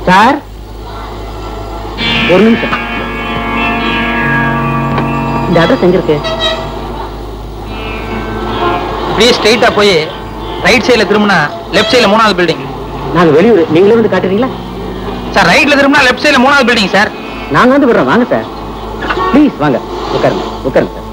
Sir ஒரு நிமிஷம் இந்த அட்ரஸ் எங்க இருக்கு அப்படியே ஸ்ட்ரைட்டா போய் ரைட் சைடுல திரும்பினா லெஃப்ட் சைடுல மூணாவது பில்டிங் நாங்க வெளியூர் நீங்களே வந்து காட்டுறீங்களா சார் ரைட்ல திரும்பினா லெஃப்ட் சைடுல மூணாவது பில்டிங் சார் நாங்க வந்து விடுறோம் வாங்க சார் ப்ளீஸ் வாங்க உட்காருங்க உட்காருங்க சார்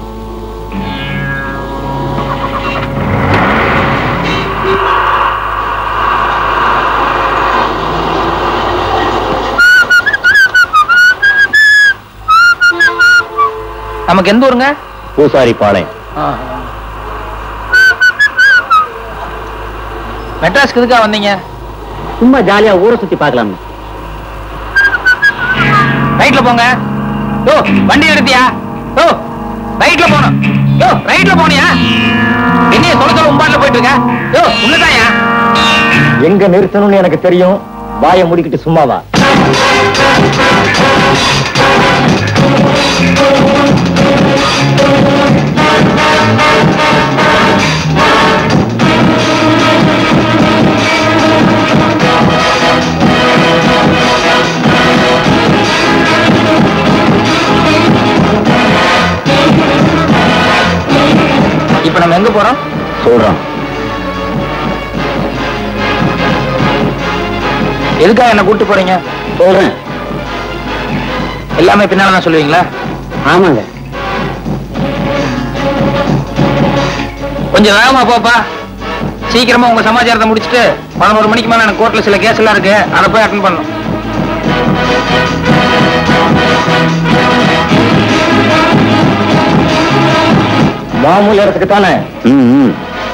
நமக்கு எந்த ஊருங்க பூசாரி பாளையம் மெட்ராஸ்க்கு எதுக்கா வந்தீங்க சும்மா ஜாலியா ஊரை சுத்தி பார்க்கலாம் ரைட்ல போங்க யோ வண்டி எடுத்தியா யோ ரைட்ல போகணும் யோ ரைட்ல போனியா என்னைய சொல்ல சொல்ல உம்பாட்ல போயிட்டு இருக்க யோ உள்ளதாயா எங்க நிறுத்தணும்னு எனக்கு தெரியும் வாயை முடிக்கிட்டு சும்மாவா இப்ப நம்ம எங்க போறோம் சொல்றான் எதுக்காக என்ன கூட்டு போறீங்க சொல்றேன் எல்லாமே பின்னால தான் சொல்லுவீங்களா ஆமாங்க கொஞ்சம் வேகமா போப்பா சீக்கிரமா உங்க சமாச்சாரத்தை முடிச்சிட்டு பதினோரு மணிக்கு மேல எனக்கு கோர்ட்ல சில கேஸ் எல்லாம் இருக்கு அதை போய் அட்டன் பண்ணணும் மாமூல் இடத்துக்கு தானே ம்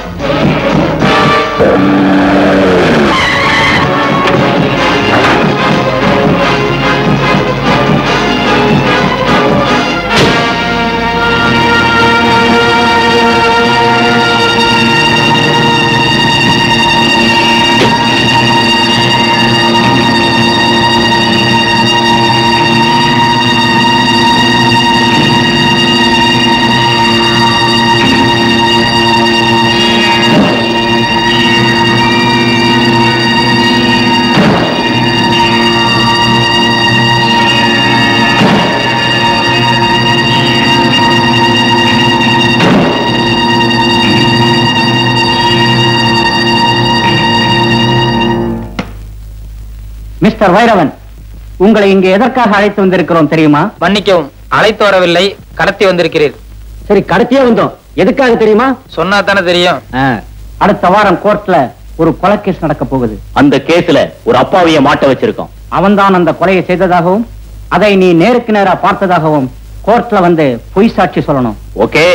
மிஸ்டர் வைரவன் உங்களை இங்கே எதற்காக அழைத்து வந்திருக்கிறோம் தெரியுமா மன்னிக்கவும் அழைத்து வரவில்லை கடத்தி வந்திருக்கிறீர் சரி கடைசியே வந்தோம் எதுக்காக தெரியுமா சொன்னா தானே தெரியும் ஆ, அடுத்த வாரம் கோர்ட்ல ஒரு கொலை கேஸ் நடக்க போகுது அந்த கேஸ்ல ஒரு அப்பாவிய மாட்ட வச்சிருக்கோம் அவன்தான் அந்த கொலையை செய்ததாகவும் அதை நீ நேருக்கு நேரா பார்த்ததாகவும் கோர்ட்ல வந்து பொய் சாட்சி சொல்லணும் ஓகே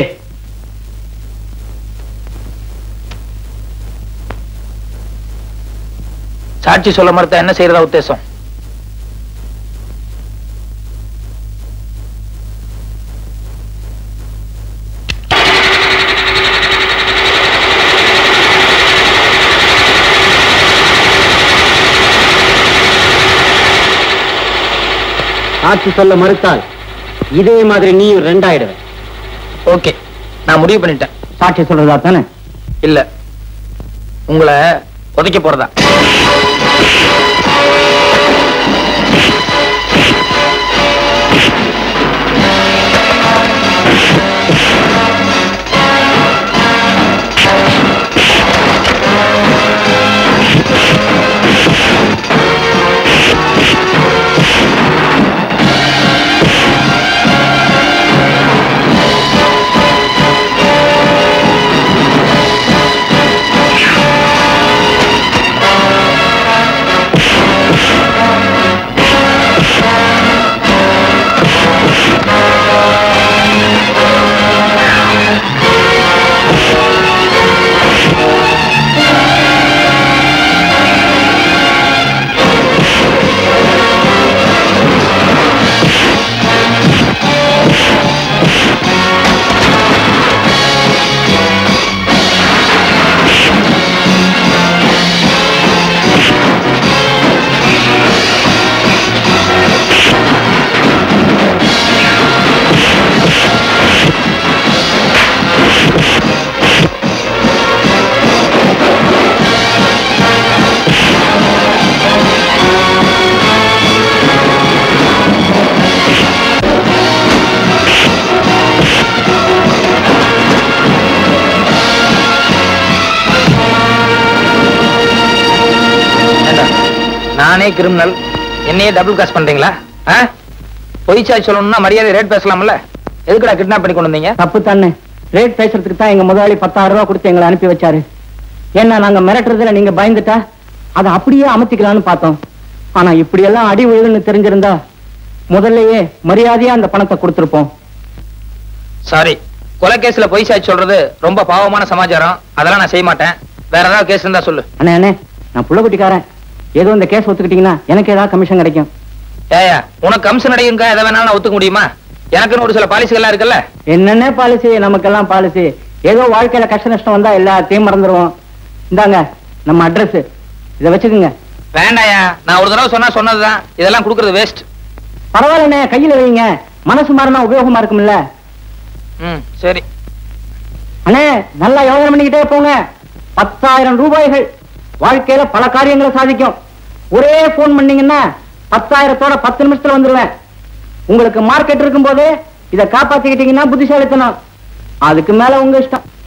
சாட்சி சொல்ல மறுத்தா என்ன செய்யறதா உத்தேசம் சாட்சி சொல்ல மறுத்தால் இதே மாதிரி நீயும் ரெண்டாயிடுவ ஓகே நான் முடிவு பண்ணிட்டேன் சாட்சி சொல்றதா தானே இல்ல உங்களை உதைக்க போறதா நானே கிரிமினல் என்னையே டபுள் காஸ் பண்றீங்களா ஆ? பொய் சாட்சி சொல்லணும்னா மரியாதை ரேட் பேசலாம்ல எதுக்குடா கிட்னாப் பண்ணி கொண்டு வந்தீங்க தப்பு தானே ரேட் பேசுறதுக்கு தான் எங்க முதலாளி பத்தாயிரம் ரூபாய் கொடுத்து எங்களை அனுப்பி வச்சாரு ஏன்னா நாங்க மிரட்டுறதுல நீங்க பயந்துட்டா அதை அப்படியே அமர்த்திக்கலாம்னு பார்த்தோம் ஆனா இப்படி எல்லாம் அடி விழுதுன்னு தெரிஞ்சிருந்தா முதல்லயே மரியாதையா அந்த பணத்தை கொடுத்திருப்போம் சாரி கொலை கேஸ்ல பொய் சாட்சி சொல்றது ரொம்ப பாவமான சமாச்சாரம் அதெல்லாம் நான் செய்ய மாட்டேன் வேற ஏதாவது கேஸ் இருந்தா சொல்லு அண்ணே அண்ணே நான் புள்ளக்குட்டிக்காரன் ஏதோ இந்த கேஸ் ஒத்துக்கிட்டீங்கன்னா எனக்கு ஏதாவது கமிஷன் கிடைக்கும் ஏயா உனக்கு கம்சன் அடையுங்க எதை வேணாலும் நான் ஒத்துக்க முடியுமா எனக்குன்னு ஒரு சில பாலிசிகள்லாம் இருக்குல்ல என்னென்ன பாலிசி நமக்கெல்லாம் பாலிசி ஏதோ வாழ்க்கையில கஷ்ட நஷ்டம் வந்தா எல்லாத்தையும் மறந்துடுவோம் இந்தாங்க நம்ம அட்ரஸ் இதை வச்சுக்கோங்க வேண்டாயா நான் ஒரு தடவை சொன்னா சொன்னதுதான் இதெல்லாம் கொடுக்கறது வேஸ்ட் பரவாயில்லண்ணே கையில வைங்க மனசு மாறினா உபயோகமா இருக்கும்ல ம் சரி அண்ணே நல்லா யோசனை பண்ணிக்கிட்டே போங்க பத்தாயிரம் ரூபாய்கள் வாழ்க்கையில பல காரியங்களை சாதிக்கும் ஒரே போன் பண்ணீங்கன்னா பத்தாயிரத்தோட பத்து நிமிஷத்துல வந்துருவேன் உங்களுக்கு மார்க்கெட் இருக்கும் போதே இதை காப்பாத்திக்கிட்டீங்கன்னா புத்திசாலித்தனம் அதுக்கு மேல உங்க இஷ்டம்